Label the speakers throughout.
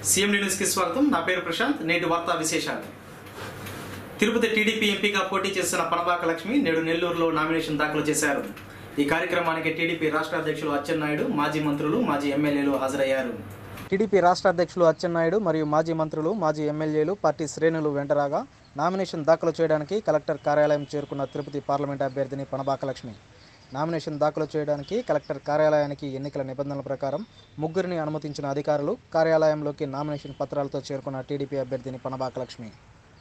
Speaker 1: CM news కి స్వాగతం నా పేరు ప్రశాంత్ నేటి వార్తా విశేషాలు తిరుపతి టీడీపీ ఎంపీగా పోటీ చేస్తున్న పనబాక లక్ష్మి నేడు నెల్లూరులో నామినేషన్ దాఖలు చేశారు ఈ కార్యక్రమానికి టీడీపీ రాష్ట్ర అధ్యక్షులు అచ్చెన్నాయుడు మాజీ మంత్రులు మాజీ ఎమ్మెల్యేలు హాజరయ్యారు
Speaker 2: టీడీపీ రాష్ట్ర అధ్యక్షులు అచ్చెన్నాయుడు మరియు మాజీ మంత్రులు మాజీ ఎమ్మెల్యేలు పార్టీ శ్రేణులు వెంటరాగా నామినేషన్ దాఖలు చేయడానికి కలెక్టర్ కార్యాలయం చేరుకున్న తిరుపతి పార్లమెంట్ అభ్యర్థిని పనబాక లక్ష్మి నామినేషన్ దాఖలు చేయడానికి కలెక్టర్ కార్యాలయానికి ఎన్నికల నిబంధనల ప్రకారం ముగ్గురిని అనుమతించిన అధికారులు కార్యాలయంలోకి నామినేషన్ పత్రాలతో చేరుకున్న టీడీపీ అభ్యర్థిని పనబాక లక్ష్మి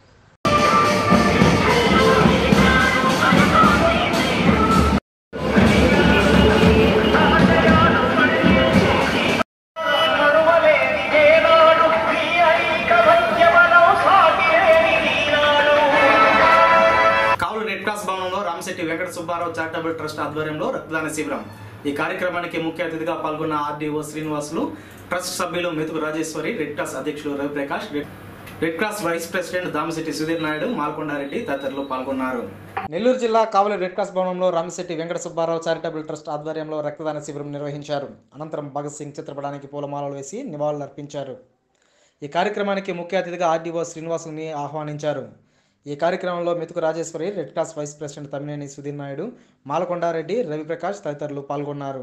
Speaker 1: కావులు రెడ్ క్రాస్ భవనంలో రామశెట్టి వెంకట సుబ్బారావు చారిటబుల్ ట్రస్ట్ ఆధ్వర్యంలో రక్తదాన శిబిరం ఈ కార్యక్రమానికి ముఖ్య అతిథిగా పాల్గొన్న ఆర్డీఓ శ్రీనివాసులు ట్రస్ట్ సభ్యులు మెతుకు రాజేశ్వరి రెడ్ క్రాస్ అధ్యక్షులు Raviprakash red- red cross vice president Damasetty Sudheer Naidu Malakondareddy తదితరులు పాల్గొన్నారు
Speaker 2: నెల్లూరు జిల్లా కావలి రెడ్ క్రాస్ భవనంలో రామశెట్టి వెంకట సుబ్బారావు చారిటబుల్ ట్రస్ట్ ఆధ్వర్యంలో రక్తదాన శిబిరం నిర్వహించారు అనంతరం భగత్ సింగ్ చిత్రపటానికి పూలమాలలు వేసి నివాళులర్పించారు ఈ కార్యక్రమానికి ముఖ్య అతిథిగా ఆర్డీఓ శ్రీనివాసుని ఆహ్వానించారు ఈ కార్యక్రమంలో Methuku Rajeshwari red cross vice president Thammineni Sudheer Naidu Malakondareddy Raviprakash తదితరులు పాల్గొన్నారు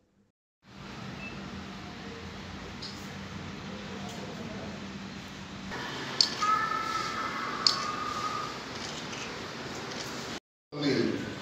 Speaker 3: ఉంది.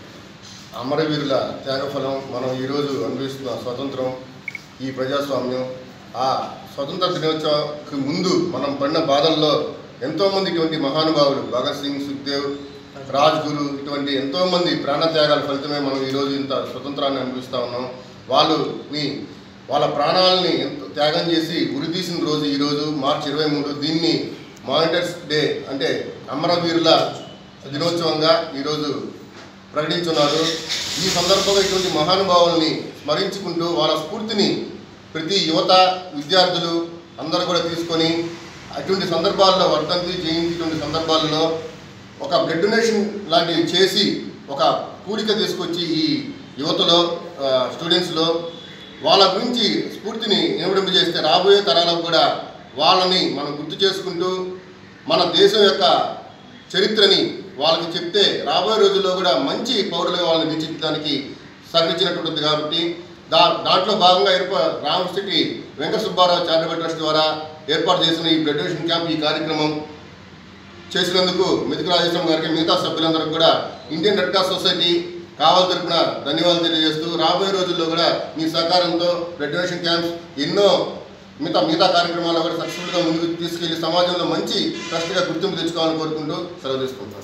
Speaker 3: అమరవీరుల త్యాగఫలం మనం ఈరోజు అనుభవిస్తున్న స్వతంత్రం ఈ ప్రజాస్వామ్యం ఆ స్వతంత్ర దినోత్సవంకి ముందు మనం పడిన బాధల్లో ఎంతోమంది ఇటువంటి మహానుభావులు భగత్ సింగ్ సుఖ్దేవ్ రాజ్గురు ఇటువంటి ఎంతోమంది ప్రాణత్యాగాల ఫలితమే మనం ఈరోజు ఇంత స్వతంత్రాన్ని అనుభవిస్తూ ఉన్నాం వాళ్ళు మీ వాళ్ళ ప్రాణాలని ఎంతో త్యాగం చేసి ఉరితీసిన రోజు ఈరోజు మార్చి ఇరవై మూడు దీన్ని మానిటర్స్ డే అంటే అమరవీరుల దినోత్సవంగా ఈరోజు ప్రకటించున్నారు ఈ సందర్భంగా ఇటువంటి మహానుభావుల్ని స్మరించుకుంటూ వాళ్ళ స్ఫూర్తిని ప్రతి యువత విద్యార్థులు అందరూ కూడా తీసుకొని అటువంటి సందర్భాల్లో వర్ధంతి జయంతి ఇటువంటి సందర్భాల్లో ఒక బ్లడ్ డొనేషన్ లాంటివి చేసి ఒక కూడిక తీసుకొచ్చి ఈ యువతలో ఆ, స్టూడెంట్స్లో వాళ్ళ గురించి స్ఫూర్తిని ఇనుమడింపు చేస్తే రాబోయే తరాలకు కూడా వాళ్ళని మనం గుర్తు చేసుకుంటూ మన దేశం యొక్క చరిత్రని వాళ్ళకి చెప్తే రాబోయే రోజుల్లో కూడా మంచి పౌరులుగా వాళ్ళని తీర్చిదిద్దడానికి సహకరించినట్టుంటుంది కాబట్టి దా దాంట్లో భాగంగా ఏర్పా రామశెట్టి వెంకట సుబ్బారావు చారిటబుల్ ట్రస్ట్ ద్వారా ఏర్పాటు చేసిన ఈ బ్లడ్ డొనేషన్ క్యాంప్ ఈ కార్యక్రమం చేసినందుకు మెతుకు రాజేశ్వరం గారికి మిగతా సభ్యులందరికీ కూడా ఇండియన్ రెడ్ క్రాస్ సొసైటీ కావాలి తరపున ధన్యవాదాలు తెలియజేస్తూ రాబోయే రోజుల్లో కూడా మీ సహకారంతో బ్లడ్ డొనేషన్ క్యాంప్స్ ఎన్నో మిగతా మిగతా కార్యక్రమాలు కూడా సక్సెస్ఫుల్గా ముందుకు తీసుకెళ్లి సమాజంలో మంచి ట్రస్ట్గా గుర్తింపు తెచ్చుకోవాలని కోరుకుంటూ సెలవు తీసుకుంటాను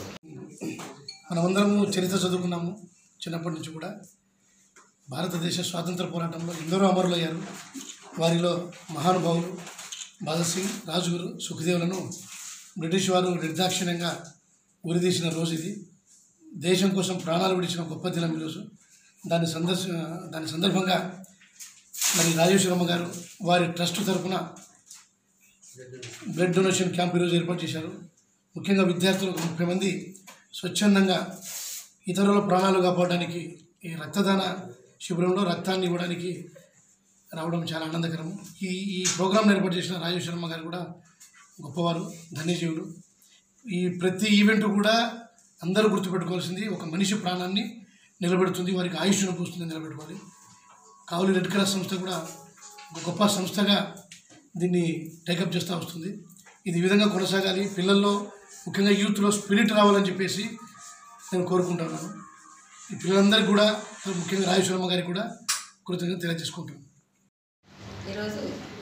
Speaker 4: మనమందరము చరిత్ర చదువుకున్నాము చిన్నప్పటి నుంచి కూడా భారతదేశ స్వాతంత్ర పోరాటంలో ఎందరో అమరులయ్యారు వారిలో మహానుభావులు భగత్ సింగ్ రాజుగురు సుఖదేవులను బ్రిటిష్ వారు నిర్దాక్షిణ్యంగా ఉరిదీసిన రోజు ఇది దేశం కోసం ప్రాణాలు విడిచిన గొప్ప దినం ఈరోజు దాని సందర్శ దాని సందర్భంగా మరి రాజేశ్వరమ్మ గారు వారి ట్రస్ట్ తరపున బ్లడ్ డొనేషన్ క్యాంప్ ఈరోజు ఏర్పాటు చేశారు ముఖ్యంగా విద్యార్థులు ఒక ముప్పై మంది స్వచ్ఛందంగా ఇతరుల ప్రాణాలు కాపాడడానికి ఈ రక్తదాన శిబిరంలో రక్తాన్ని ఇవ్వడానికి రావడం చాలా ఆనందకరం ఈ ఈ ప్రోగ్రాం ఏర్పాటు చేసిన రాజేశ్వరమ్మ గారు కూడా గొప్పవారు ధన్యజీవులు ఈ ప్రతి ఈవెంట్ కూడా అందరూ గుర్తుపెట్టుకోవాల్సింది ఒక మనిషి ప్రాణాన్ని నిలబెడుతుంది వారికి ఆయుష్ను పూస్తుంది నిలబెట్టుకోవాలి కావలి రెడ్ క్రాస్ సంస్థ కూడా ఒక గొప్ప సంస్థగా దీన్ని టేకప్ చేస్తూ వస్తుంది ఇది ఈ విధంగా కొనసాగాలి పిల్లల్లో ముఖ్యంగా యూత్లో స్పిరిట్ రావాలని చెప్పేసి నేను కోరుకుంటున్నాను ఈ పిల్లలందరికీ కూడా ముఖ్యంగా రాజేశ్వరమ్మ గారికి కూడా కృతజ్ఞత తెలియజేసుకుంటున్నాను
Speaker 5: ఈరోజు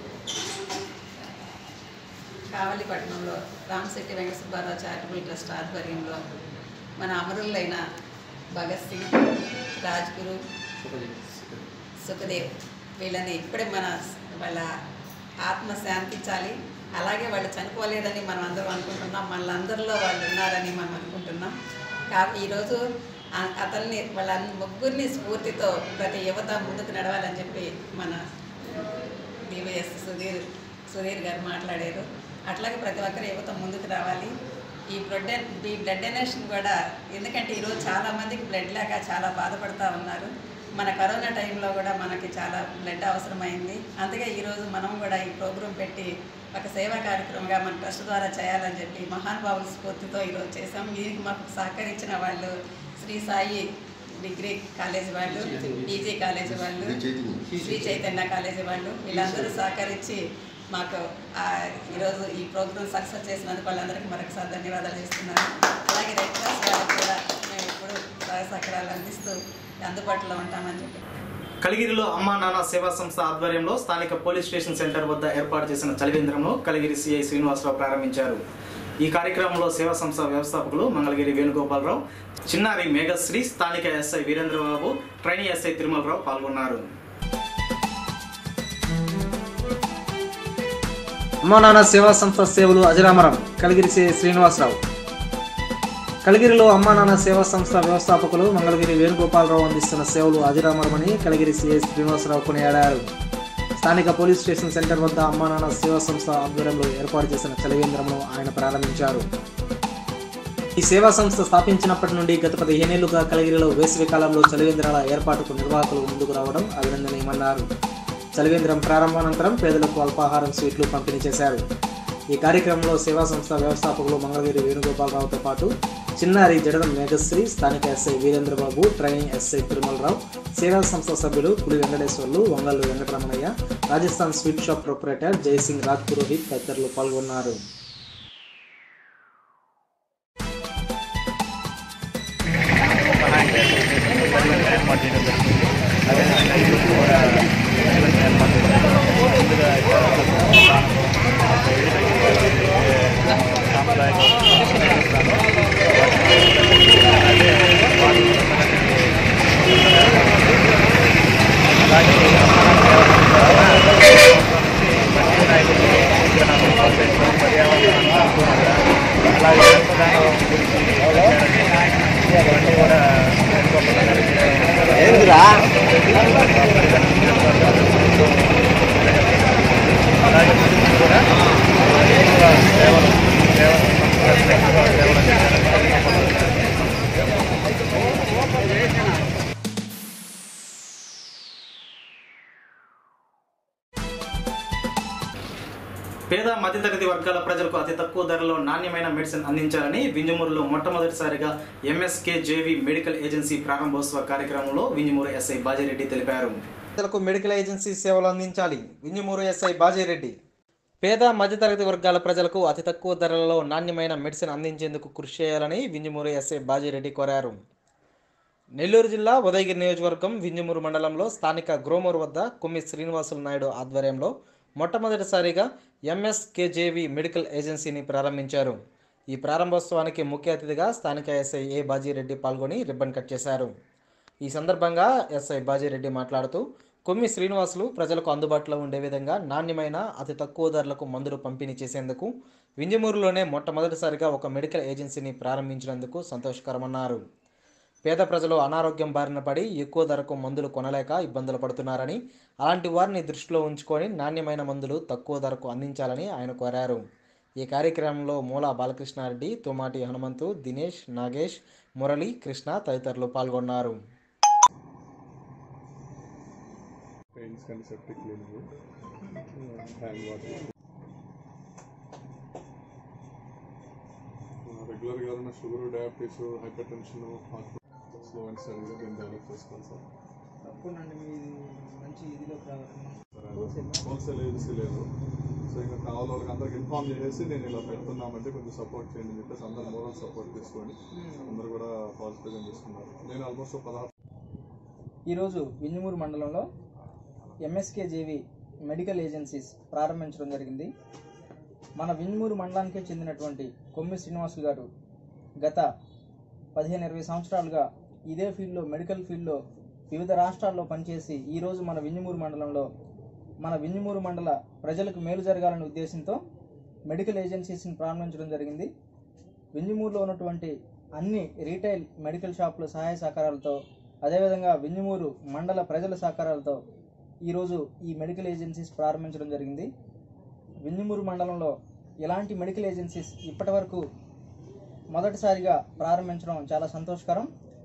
Speaker 5: కావలిపట్నంలో రామశెట్టి వెంకట సుబ్బారావు చారిటబుల్ ట్రస్ట్ ఆధ్వర్యంలో మన అమరులైన భగత్ సింగ్ రాజ్గురు సుఖదేవ్ వీళ్ళని ఇప్పుడే మన వాళ్ళ ఆత్మ శాంతించాలి అలాగే వాళ్ళు చనిపోలేదని మనం అందరం అనుకుంటున్నాం మనలందరిలో వాళ్ళు ఉన్నారని మనం అనుకుంటున్నాం కాబట్టి ఈరోజు ఆ- అతన్ని వాళ్ళ ముగ్గురిని స్ఫూర్తితో ప్రతి యువత ముందుకు నడవాలని చెప్పి మన డివైఎస్ సుధీర్ సుధీర్ గారు మాట్లాడారు అట్లాగే ప్రతి ఒక్కరు యువత ముందుకు రావాలి ఈ బ్లడ్ ఈ బ్లడ్ డొనేషన్ కూడా ఎందుకంటే ఈరోజు చాలామందికి బ్లడ్ లేక చాలా బాధపడుతూ ఉన్నారు మన కరోనా టైంలో కూడా మనకి చాలా బ్లడ్ అవసరమైంది అందుకే ఈరోజు మనం కూడా ఈ ప్రోగ్రాం పెట్టి ఒక సేవా కార్యక్రమంగా మన ట్రస్ట్ ద్వారా చేయాలని చెప్పి మహానుభావుల స్ఫూర్తితో ఈరోజు చేసాం దీనికి మాకు సహకరించిన వాళ్ళు శ్రీ సాయి డిగ్రీ కాలేజీ వాళ్ళు పీజీ కాలేజీ వాళ్ళు
Speaker 3: శ్రీ చైతన్య.
Speaker 5: శ్రీ చైతన్య కాలేజీ వాళ్ళు వీళ్ళందరూ సహకరించి మాకు ఆ, ఈరోజు ఈ ప్రోగ్రామ్ సక్సెస్ చేసినందుకు వాళ్ళందరికీ మరొకసారి ధన్యవాదాలు చేస్తున్నాను అలాగే రెడ్ క్రాస్ వాళ్ళకి కూడా మేము ఎప్పుడు సహాయ సహకారాలు అందిస్తూ అందుబాటులో ఉంటామని చెప్పి
Speaker 1: కలిగిరిలో అమ్మా నాన్న సేవా సంస్థ ఆధ్వర్యంలో స్థానిక పోలీస్ స్టేషన్ సెంటర్ వద్ద ఏర్పాటు చేసిన చలివేంద్రంలో కలిగిరి సిఐ శ్రీనివాసరావు ప్రారంభించారు ఈ కార్యక్రమంలో సేవా సంస్థ వ్యవస్థాపకులు మంగళగిరి వేణుగోపాలరావు చిన్నారి మేఘశ్రీ స్థానిక SI Veerendrababu trainee SI Tirumalarao పాల్గొన్నారు
Speaker 2: అమ్మా నాన్న సేవా సంస్థ సేవలు అజరామరం కలిగిరి శ్రీ శ్రీనివాసరావు కలిగిరిలో అమ్మా నాన్న సేవా సంస్థ వ్యవస్థాపకులు మంగళగిరి వేణుగోపాలరావు అందిస్తున్న సేవలు అజరామరమని కలిగిరి సిఐ శ్రీనివాసరావు కొనియాడారు స్థానిక పోలీస్ స్టేషన్ సెంటర్ వద్ద అమ్మా నాన్న సేవా సంస్థ ఆధ్వర్యంలో ఏర్పాటు చేసిన చలివేంద్రంను ఆయన ప్రారంభించారు ఈ సేవా సంస్థ స్థాపించినప్పటి నుండి గత పదిహేనేళ్లుగా కలిగిరిలో వేసవి కాలంలో చలివేంద్రాల ఏర్పాటుకు నిర్వాహకులు ముందుకు రావడం అభినందనీయమన్నారు చలివేంద్రం ప్రారంభానంతరం పేదలకు అల్పాహారం స్వీట్లు పంపిణీ చేశారు ఈ కార్యక్రమంలో సేవా సంస్థ వ్యవస్థాపకులు మంగళగిరి వేణుగోపాలరావుతో పాటు చిన్నారి జడడం మేఘశ్రీ స్థానిక SI Veerendrababu training SI Tirumalarao సేవా సంస్థ సభ్యులు Puli Venkateswarlu Vangallu Venkataramanaiah Rajasthan sweet shop proprietor Jaisingh Raj Purohit తదితరులు పాల్గొన్నారు
Speaker 1: పేద మధ్యతరగతి వర్గాల ప్రజలకు అతి తక్కువ ధరలో నాణ్యమైన మెడిసిన్ అందించాలని వింజమూరులో మొట్టమొదటిసారిగా ఎంఎస్కే జేవి మెడికల్ ఏజెన్సీ ప్రారంభోత్సవ కార్యక్రమంలో వింజమూరు ఎస్ఐ బాజిరెడ్డి తెలిపారు
Speaker 2: ప్రజలకు మెడికల్ ఏజెన్సీ సేవలు అందించాలి వింజమూరు ఎస్ఐ బాజిరెడ్డి పేద మధ్యతరగతి వర్గాల ప్రజలకు అతి తక్కువ ధరలలో నాణ్యమైన మెడిసిన్ అందించేందుకు కృషి చేయాలని వింజమూరు ఎస్ఐ బాజిరెడ్డి కోరారు నెల్లూరు జిల్లా ఉదయగిరి నియోజకవర్గం వింజమూరు మండలంలో స్థానిక గ్రోమూరు వద్ద కొమ్మి శ్రీనివాసులు నాయుడు ఆధ్వర్యంలో మొట్టమొదటిసారిగా ఎంఎస్కేజేవి మెడికల్ ఏజెన్సీని ప్రారంభించారు ఈ ప్రారంభోత్సవానికి ముఖ్య అతిథిగా స్థానిక ఎస్ఐ ఏ బాజీరెడ్డి పాల్గొని రిబ్బన్ కట్ చేశారు ఈ సందర్భంగా ఎస్ఐ బాజీరెడ్డి మాట్లాడుతూ కొమ్మి శ్రీనివాసులు ప్రజలకు అందుబాటులో ఉండే విధంగా నాణ్యమైన అతి తక్కువ ధరలకు మందులు పంపిణీ చేసేందుకు వింజమూరులోనే మొట్టమొదటిసారిగా ఒక మెడికల్ ఏజెన్సీని ప్రారంభించినందుకు సంతోషకరమన్నారు పేద ప్రజలు అనారోగ్యం బారిన పడి ఎక్కువ ధరకు మందులు కొనలేక ఇబ్బందులు పడుతున్నారని అలాంటి వారిని దృష్టిలో ఉంచుకొని నాణ్యమైన మందులు తక్కువ ధరకు అందించాలని ఆయన కోరారు ఈ కార్యక్రమంలో మూల బాలకృష్ణారెడ్డి తుమాటి హనుమంతు దినేష్ నాగేష్ మురళి కృష్ణ తదితరులు పాల్గొన్నారు
Speaker 6: పెయింట్స్ కానీ సెప్టిక్ క్లీనింగ్ హ్యాండ్ వాష్ రెగ్యులర్గా ఉన్న sugar diabetes hypertension slow and స్టడీగా దీన్ని డెవలప్ చేసుకోవాలి సార్
Speaker 7: తప్పకుండా మీది మంచి ఇదిలోకి రావాలి
Speaker 6: హోల్సేల్ ఏజెన్సీ లేదు సో ఇంకా కావాలి వాళ్ళకి అందరికి ఇన్ఫార్మ్ చేసేసి నేను ఇలా పెడుతున్నామంటే కొంచెం సపోర్ట్ చేయండి అని చెప్పేసి అందరు మోరల్ సపోర్ట్ తీసుకొని అందరు కూడా పాజిటివ్గా తీసుకున్నారు నేను ఆల్మోస్ట్ పదహారు
Speaker 7: ఈరోజు వింజమూరు మండలంలో ఎంఎస్కేజేవి మెడికల్ ఏజెన్సీస్ ప్రారంభించడం జరిగింది మన వింజమూరు మండలానికే చెందినటువంటి కొమ్మి శ్రీనివాసులు గారు గత పదిహేను ఇరవై సంవత్సరాలుగా ఇదే ఫీల్డ్లో మెడికల్ ఫీల్డ్లో వివిధ రాష్ట్రాల్లో పనిచేసి ఈరోజు మన వింజమూరు మండలంలో మన వింజమూరు మండల ప్రజలకు మేలు జరగాలనే ఉద్దేశంతో మెడికల్ ఏజెన్సీస్ని ప్రారంభించడం జరిగింది వింజమూరులో ఉన్నటువంటి అన్ని రీటైల్ మెడికల్ షాపుల సహాయ సహకారాలతో అదేవిధంగా వింజమూరు మండల ప్రజల సహకారాలతో ఈరోజు ఈ మెడికల్ ఏజెన్సీస్ ప్రారంభించడం జరిగింది వింజమూరు మండలంలో ఇలాంటి మెడికల్ ఏజెన్సీస్ ఇప్పటివరకు మొదటిసారిగా ప్రారంభించడం చాలా సంతోషకరం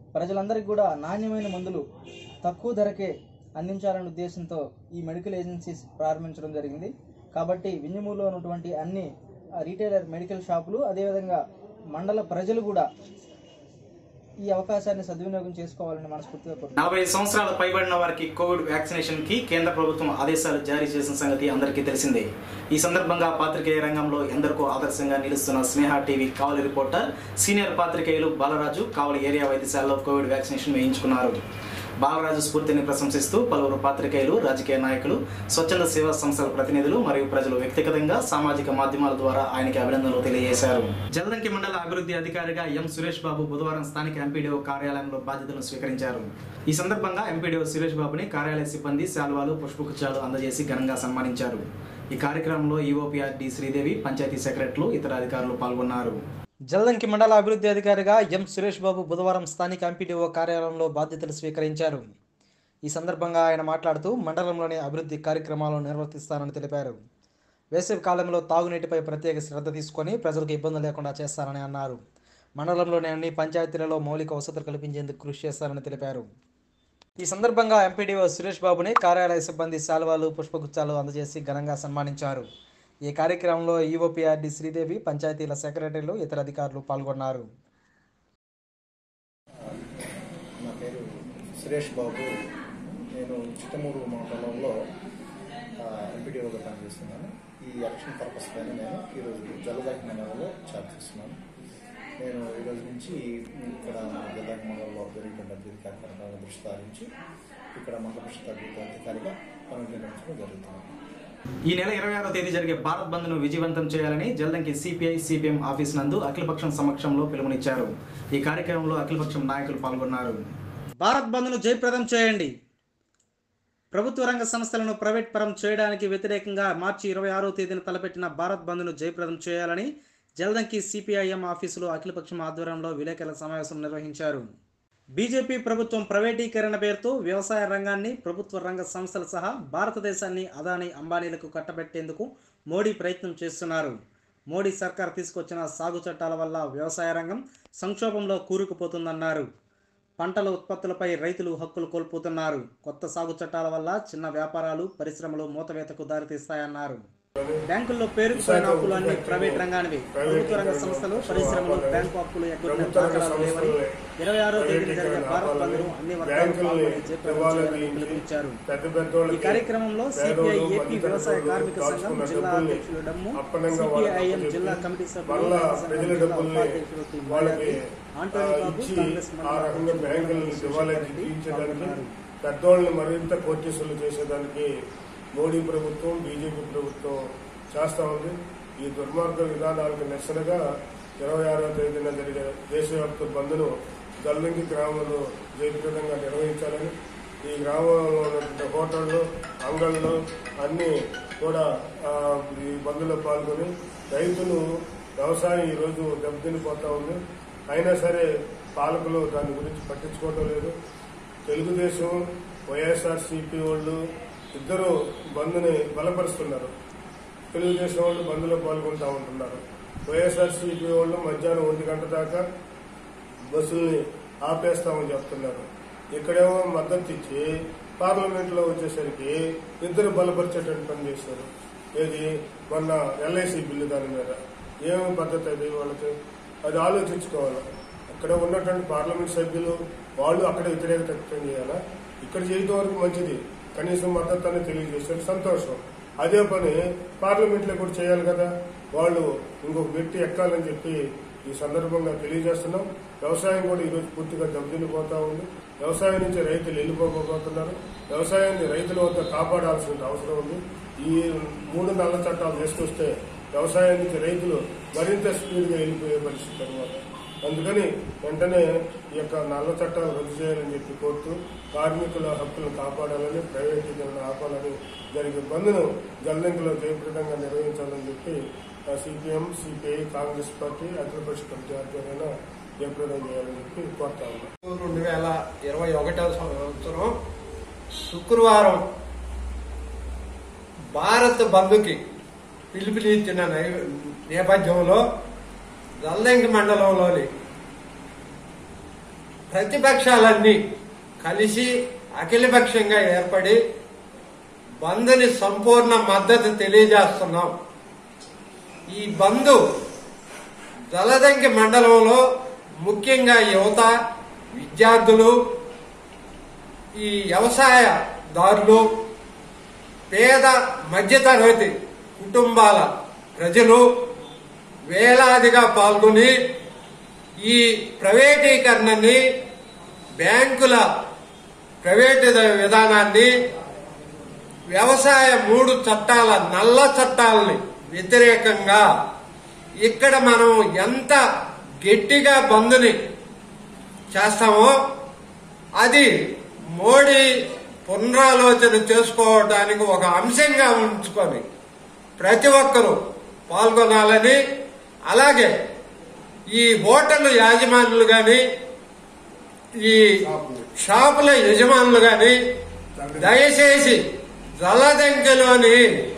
Speaker 7: ప్రజలందరికీ కూడా నాణ్యమైన మందులు తక్కువ ధరకే అందించాలనే ఉద్దేశంతో ఈ మెడికల్ ఏజెన్సీస్ ప్రారంభించడం జరిగింది కాబట్టి వింజమూరులో ఉన్నటువంటి అన్ని ఆ, రీటైలర్ మెడికల్ షాపులు అదేవిధంగా మండల ప్రజలు కూడా ఈ అవకాశాన్ని సద్వినియోగం చేసుకోవాలని మనస్ఫూర్తిగా కోరుతున్నాను
Speaker 1: నలభై సంవత్సరాలు పైబడిన వారికి కోవిడ్ వ్యాక్సినేషన్ కి కేంద్ర ప్రభుత్వం ఆదేశాలు జారీ చేసిన సంగతి అందరికీ తెలిసిందే ఈ సందర్భంగా పాత్రికేయ రంగంలో ఎందరికో ఆదర్శంగా నిలుస్తున్న Sneha TV Kavali reporter senior పాత్రికేయులు బాలరాజు కావలి ఏరియా వైద్యశాలలో కోవిడ్ వ్యాక్సినేషన్ వేయించుకున్నారు బాలరాజు స్ఫూర్తిని ప్రశంసిస్తూ పలువురు పాత్రికేయులు రాజకీయ నాయకులు స్వచ్ఛంద సేవా సంస్థల ప్రతినిధులు మరియు ప్రజలు వ్యక్తిగతంగా సామాజిక మాధ్యమాల ద్వారా ఆయనకి అభినందనలు తెలియజేశారు జలదంకి మండల అభివృద్ధి అధికారిగా ఎం సురేష్ బాబు బుధవారం స్థానిక ఎంపీడీఓ కార్యాలయంలో బాధ్యతలను స్వీకరించారు ఈ సందర్భంగా ఎంపీడీఓ సురేష్ బాబుని కార్యాలయ సిబ్బంది శాల్వాలు పుష్పగుచ్చాలు అందజేసి ఘనంగా సన్మానించారు ఈ కార్యక్రమంలో ఈఓపీఆర్డి శ్రీదేవి పంచాయతీ సెక్రటరీలు ఇతర అధికారులు పాల్గొన్నారు
Speaker 2: జలదంకి మండల అభివృద్ధి అధికారిగా ఎం సురేష్ బాబు బుధవారం స్థానిక ఎంపీడీఓ కార్యాలయంలో బాధ్యతలు స్వీకరించారు ఈ సందర్భంగా ఆయన మాట్లాడుతూ మండలంలోని అభివృద్ధి కార్యక్రమాలను నిర్వర్తిస్తానని తెలిపారు వేసవి కాలంలో తాగునీటిపై ప్రత్యేక శ్రద్ధ తీసుకొని ప్రజలకు ఇబ్బంది లేకుండా చేస్తారని అన్నారు మండలంలోని అన్ని పంచాయతీలలో మౌలిక వసతులు కల్పించేందుకు కృషి చేస్తారని తెలిపారు ఈ సందర్భంగా ఎంపీడీఓ సురేష్ బాబుని కార్యాలయ సిబ్బంది శాల్వాలు పుష్పగుచ్చాలు అందజేసి ఘనంగా సన్మానించారు ఈ కార్యక్రమంలో ఈఓపీఆర్డి శ్రీదేవి పంచాయతీల సెక్రటరీలు ఇతర అధికారులు పాల్గొన్నారు
Speaker 8: నా పేరు సురేష్ బాబు నేను చిట్టమూరు మండలంలో ఎంపీడీఓగా పనిచేస్తున్నాను ఈ ఎలక్షన్ పర్పస్ పైన నేను ఈరోజు జలదాకి మండలంలో చార్జ్ చేస్తున్నాను నేను ఈరోజు నుంచి ఇక్కడ జలదాకి మండలంలో జరిగిన అభివృద్ధి కార్యక్రమాలను దృష్టి సారించి ఇక్కడ మండల పరిషత్ అభివృద్ధి అధికారిగా పనులు నిర్వహించడం జరుగుతుంది
Speaker 1: ఈ నెల ఇరవై ఆరో తేదీ జరిగే భారత్ బంద్ ను విజయవంతం చేయాలని జల్దంకి సిపిఐ సిపిఎం ఆఫీస్ నందు అఖిలపక్షం సమక్షంలో పిలుపునిచ్చారు ఈ కార్యక్రమంలో అఖిలపక్షం నాయకులు పాల్గొన్నారు
Speaker 2: భారత్ బంద్ను జయప్రదం చేయండి ప్రభుత్వ రంగ సంస్థలను ప్రైవేట్ పరం చేయడానికి వ్యతిరేకంగా మార్చి ఇరవై ఆరో తేదీన తలపెట్టిన భారత్ బంద్ను జయప్రదం చేయాలని జల్దంకి సిపిఐఎం ఆఫీసులో అఖిలపక్షం ఆధ్వర్యంలో విలేకరుల సమావేశం నిర్వహించారు బీజేపీ ప్రభుత్వం ప్రైవేటీకరణ పేరుతో వ్యవసాయ రంగాన్ని ప్రభుత్వ రంగ సంస్థలు సహా భారతదేశాన్ని అదానీ అంబానీలకు కట్టబెట్టేందుకు మోడీ ప్రయత్నం చేస్తున్నారు మోడీ సర్కార్ తీసుకొచ్చిన సాగు చట్టాల వల్ల వ్యవసాయ రంగం సంక్షోభంలో కూరుకుపోతుందన్నారు పంటల ఉత్పత్తులపై రైతులు హక్కులు కోల్పోతున్నారు కొత్త సాగు చట్టాల వల్ల చిన్న వ్యాపారాలు పరిశ్రమలు మూతవేతకు దారితీస్తాయన్నారు బ్యాంకుల్లో పేరుకుపోయిన అప్పులు అన్ని ప్రైవేట్ రంగానివి ప్రభుత్వ రంగ సంస్థలు పరిశ్రమలు బ్యాంకు అప్పులు ఎగ్గొట్టిన దాఖలాలు లేవని ఇరవై ఆరో తేదీన జరిగే భారత్ బంద్ను అన్ని వర్గాలు పాల్గొని జయప్రదం చేయాలని పిలుపునిచ్చారు ఈ కార్యక్రమంలో సిపిఐ ఏపీ వ్యవసాయ కార్మిక సంఘం జిల్లా అధ్యక్షులు డమ్ము సిపిఐఎం జిల్లా కమిటీ సభ్యులు రైతు సంఘం జిల్లా ఉపాధ్యక్షులు టి. మాయావతి, ఆంటోనీ బాబు కాంగ్రెస్
Speaker 9: ఆ రకంగా
Speaker 2: మండల
Speaker 9: బ్యాంకులను
Speaker 2: అధ్యక్షులు
Speaker 9: దివాళాకి
Speaker 2: రెడ్డి
Speaker 9: తీయించడానికి
Speaker 2: పాల్గొన్నారు.
Speaker 9: పెద్దోళ్ళని మరింత కోర్టీసులు చేసేదానికి మోడీ ప్రభుత్వం బీజేపీ ప్రభుత్వం చేస్తా ఉంది ఈ దుర్మార్గ విధానాలకు నిరసనగా ఇరవై ఆరవ తేదీన జరిగే దేశవ్యాప్త బంద్ను గల్లంకి గ్రామంలో జయప్రదంగా నిర్వహించాలని ఈ గ్రామంలో ఉన్నటువంటి హోటళ్లు అంగళ్ళు అన్ని కూడా ఆ, ఈ బంద్లో పాల్గొని రైతులు వ్యవసాయం ఈరోజు దెబ్బతినిపోతా ఉంది అయినా సరే పాలకులు దాని గురించి పట్టించుకోవడం లేదు తెలుగుదేశం వైఎస్ఆర్ సిపి వాళ్ళు ఇద్దరు బంద్ని బలపరుస్తున్నారు తెలుగుదేశం వాళ్ళు బంద్లో పాల్గొంటా ఉంటున్నారు వైఎస్ఆర్ సిపి వాళ్ళు మధ్యాహ్నం ఒంటి గంట దాకా బస్సుల్ని ఆపేస్తామని చెప్తున్నారు ఇక్కడేమో మద్దతు ఇచ్చి పార్లమెంట్ లో వచ్చేసరికి ఇద్దరు బలపరిచేటువంటి పని చేశారు ఏది మొన్న ఎల్ఐసి బిల్లు దాని మీద ఏమి పద్ధతి అది వాళ్ళకి అది ఆలోచించుకోవాలి అక్కడ ఉన్నటువంటి పార్లమెంట్ సభ్యులు వాళ్ళు అక్కడ వ్యతిరేకత వ్యక్తం చేయాలా ఇక్కడ చేయడం వరకు మంచిది కనీసం మద్దతు అనేది తెలియజేస్తారు సంతోషం అదే పని పార్లమెంట్ లో కూడా చేయాలి కదా వాళ్ళు ఇంకొక వ్యక్తి ఎక్కాలని చెప్పి ఈ సందర్భంగా తెలియజేస్తున్నాం వ్యవసాయం కూడా ఈరోజు పూర్తిగా దెబ్బతినిపోతా ఉంది వ్యవసాయం నుంచి రైతులు వెళ్ళిపోకపోతున్నారు వ్యవసాయాన్ని రైతుల వద్ద కాపాడాల్సిన అవసరం ఉంది ఈ మూడు నల్ల చట్టాలు తీసుకొస్తే వ్యవసాయం నుంచి రైతులు మరింత స్పీడ్గా వెళ్ళిపోయే పరిస్థితి అనమాట అందుకని వెంటనే ఈ యొక్క నల్ల చట్టాలు రద్దు చేయాలని చెప్పి కోరుతూ కార్మికుల హక్కులను కాపాడాలని ప్రైవేటీకరణ ఆపాలని జరిగే బంద్ను జల్లింకులో జయప్రదంగా నిర్వహించాలని చెప్పి సిపిఎం సిపిఐ కాంగ్రెస్ పార్టీ అఖిల పరిషత్ కమిటీ ఆధ్వర్యాన జయప్రదం చేయాలని చెప్పి కోరుతా ఉన్నాం
Speaker 10: రెండు వేల ఇరవై ఒకటవ సంవత్సరం శుక్రవారం భారత్ బంధుకి పిలుపునిచ్చిన నై- నేపథ్యంలో రల్లంకి మండలంలోని ప్రతిపక్షాలన్నీ కలిసి అఖిలపక్షంగా ఏర్పడి బంద్ని సంపూర్ణ మద్దతు తెలియజేస్తున్నాం ఈ బంధు జలదంకి మండలంలో ముఖ్యంగా యువత విద్యార్థులు ఈ వ్యవసాయదారులు పేద మధ్యతరగతి కుటుంబాల ప్రజలు వేలాదిగా పాల్గొని ఈ ప్రైవేటీకరణని బ్యాంకుల ప్రైవేటు విధానాన్ని వ్యవసాయ మూడు చట్టాల నల్ల చట్టాలని వ్యతిరేకంగా ఇక్కడ మనం ఎంత గట్టిగా బంద్ని చేస్తామో అది మోడీ పునరాలోచన చేసుకోవడానికి ఒక అంశంగా ఉంచుకొని ప్రతి ఒక్కరూ పాల్గొనాలని అలాగే ఈ హోటల్ యాజమానులు కానీ ఈ షాపుల యజమానులు కానీ దయచేసి జలదంకెలోని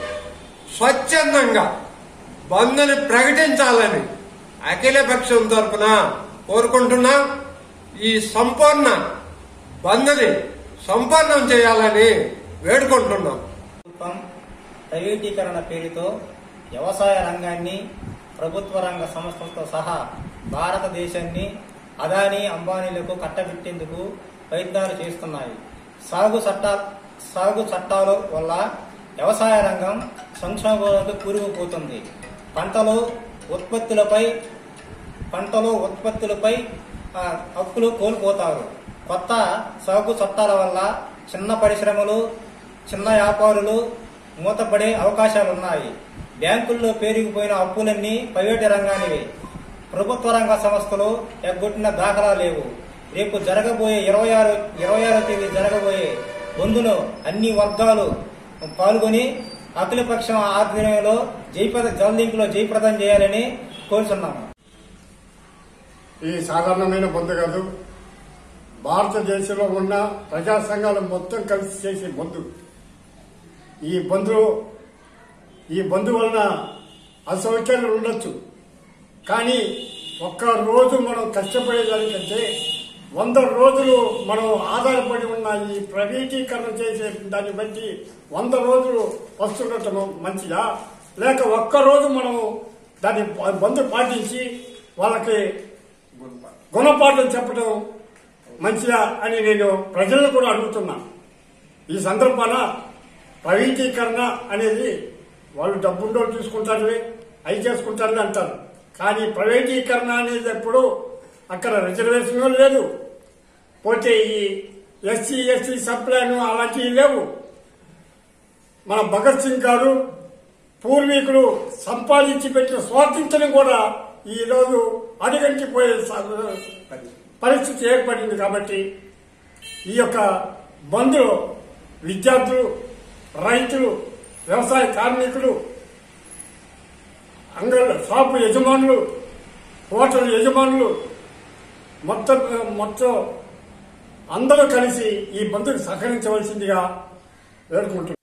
Speaker 10: స్వచ్ఛందంగా బంద్ని ప్రకటించాలని అఖిలపక్షం తరఫున కోరుకుంటున్నాం ఈ సంపూర్ణ బంద్ని సంపన్నం చేయాలని వేడుకుంటున్నాం
Speaker 11: ప్రభుత్వం ప్రైవేటీకరణ పేరుతో వ్యవసాయ రంగాన్ని ప్రభుత్వ రంగ సంస్థలతో సహా భారతదేశాన్ని అదానీ అంబానీలకు కట్టబెట్టేందుకు ప్రయత్నాలు చేస్తున్నాయి సాగు చట్ట సాగు చట్టాల వల్ల వ్యవసాయ రంగం సంక్షోభాలకు కూరుకుపోతుంది పంటలు ఉత్పత్తులపై పంటలు ఉత్పత్తులపై ఆ, హక్కులు కోల్పోతారు కొత్త సాగు చట్టాల వల్ల చిన్న పరిశ్రమలు చిన్న వ్యాపారులు మూతపడే అవకాశాలున్నాయి బ్యాంకుల్లో పేరుకుపోయిన అప్పులన్నీ ప్రైవేటు రంగానివి ప్రభుత్వ రంగ సంస్థలు ఎగ్గొట్టిన దాఖలా లేవు రేపు జరగబోయే ఇరవై ఆరు ఇరవై ఆరో తేదీ జరగబోయే బంధులో అన్ని వర్గాలు పాల్గొని అఖిలపక్షం ఆధ్వర్యంలో జయప్రద జల్లింకులో జయప్రదం చేయాలని కోరుతున్నాము
Speaker 12: ఈ సాధారణమైన బంద్ కాదు భారతదేశంలో ఉన్న ప్రజా సంఘాలు మొత్తం కలిసి చేసే బంధు ఈ బంధు ఈ బంధు వలన అసౌకర్యాలు ఉండొచ్చు కానీ ఒక్క రోజు మనం కష్టపడేదానికంటే వంద రోజులు మనం ఆధారపడి ఉన్న ఈ ప్రైవేటీకరణ చేసే దాన్ని బట్టి వంద రోజులు వస్తుండటం మంచిదా లేక ఒక్క రోజు మనం దాన్ని బంధు పాటించి వాళ్ళకి గుణపాఠం చెప్పడం మంచిదా అని నేను ప్రజలను కూడా అడుగుతున్నా ఈ సందర్భాన ప్రైవేటీకరణ అనేది వాళ్ళు డబ్బుండో తీసుకుంటారులే అవి చేసుకుంటారులే అంటారు కానీ ప్రైవేటీకరణ అనేది ఎప్పుడు అక్కడ రిజర్వేషన్ లేదు పోతే ఈ ఎస్సీ ఎస్టీ సప్లైన్ అలాంటివి లేవు మన భగత్ సింగ్ గారు పూర్వీకులు సంపాదించి పెట్టిన స్వాతంత్ర్యం కూడా ఈ రోజు అడిగంటిపోయే స- పరిస్థితి ఏర్పడింది కాబట్టి ఈ యొక్క బంధులో విద్యార్థులు రైతులు వ్యవసాయ కార్మికులు అంగళ్ళ షాపు యజమానులు హోటల్ యజమానులు మొత్తం మొత్తం అందరూ కలిసి ఈ బంధుకు సహకరించవలసిందిగా వేడుకుంటున్నారు